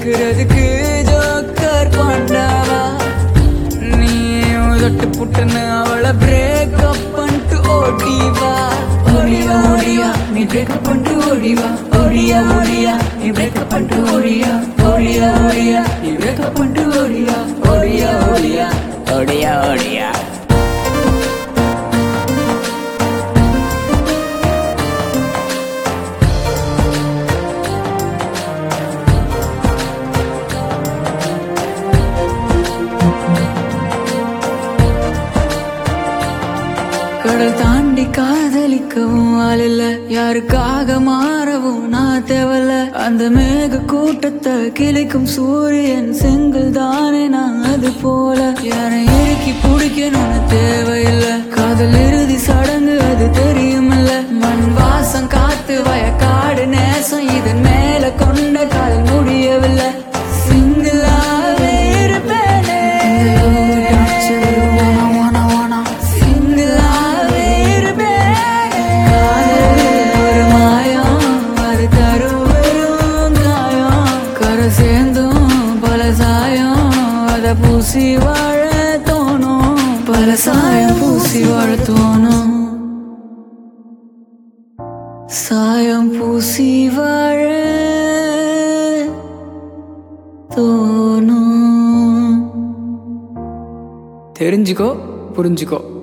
கேக்குறதுக்கு ஜோக்கர் பண்ணவா நீ தொட்டு புட்டுன்னு அவளை பிரேக்கப் பண்ணிட்டு ஓடிவா ஓடியா ஓடியா நீ பிரேக்கப் பண்ணிட்டு ஓடிவா ஓடியா ஓடியா நீ பிரேக்கப் பண்ணிட்டு ஓடியா ஓடியா ஓடியா நீ பிரேக்கப் பண்ணிட்டு ஓடியா ஓடியா ஓடியா ஓடியா ஓடியா கடல் தாண்டி காதலிக்கவும் ஆளில்ல யாருக்காக மாறவும் நான் தேவல அந்த மேக கூட்டத்தை கிளைக்கும் சூரியன் செங்கல் தானே நான் அது போல யாரை இறுக்கி பிடிக்கணும்னு தேவையில்லை காதல் இறுதி சடங்கு அது தெரியுமில்ல மண் வாசம் காத்து வயக்காடு நேசம் இதன் மேல கொண்ட காதல் முடியவில்லை சிங்கிளாவே இருப்பேனே சிங்கிளாவே இருப்பேனே. காதல் ஒரு மாயம், அது தரும் வெறும் காயம். கரை சேர்ந்தும் பல சாயம் அத பூசி வாழ தோணும் பல சாயம் பூசி வாழ தோணும் சாயம் பூசி வாழ தோணும் தெரிஞ்சுக்கோ புரிஞ்சுக்கோ